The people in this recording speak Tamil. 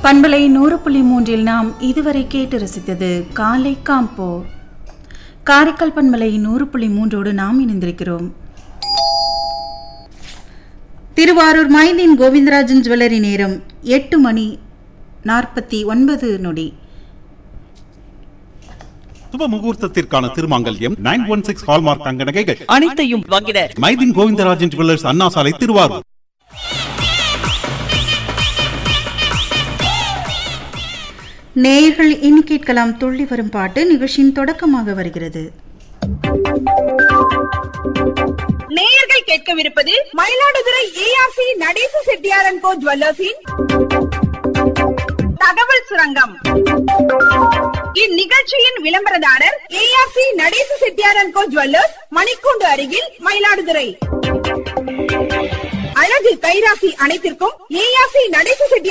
பண்பலை நூறு புள்ளி மூன்றில் நாம் இதுவரை கேட்டு ரசித்தது காலை காம்போ காரைக்கால் பண்பலை நூறு புள்ளி மூன்றோடு நாம் இணைந்திருக்கிறோம் திருவாரூர் மைதீன் கோவிந்தராஜன் ஜுவல்லரி நேரம் எட்டு மணி நாற்பத்தி ஒன்பது நொடி சுப முகூர்த்தத்திற்கான திருமாங்கல்யம் நைன் ஒன் சிக்ஸ் ஹால்மார்க் தங்க நகைகள் அனைத்தையும் வாங்கிட மைதின் கோவிந்தராஜன் ஜுவல்லர்ஸ் அண்ணா சாலை திருவாரூர் நேயர்கள் இனி கேட்கலாம் துள்ளி வரும் பாட்டு நிகழ்ச்சியின் தொடக்கமாக வருகிறது நேயர்கள் கேட்கவிருப்பது மயிலாடுதுறை ஏஆர்சி நடேச செட்டியாரன் கோ ஜுவல்லர்ஸின் தகவல் சுரங்கம் இந்நிகழ்ச்சியின் விளம்பரதாரர் ஏஆர்சி நடேச செட்டியாரன் கோ ஜுவல்லர்ஸ் மணிக்கூண்டு அருகில் மயிலாடுதுறை அழகு கைராசி அனைத்திற்கும் ஏஆர்சி நடேச செட்டியார்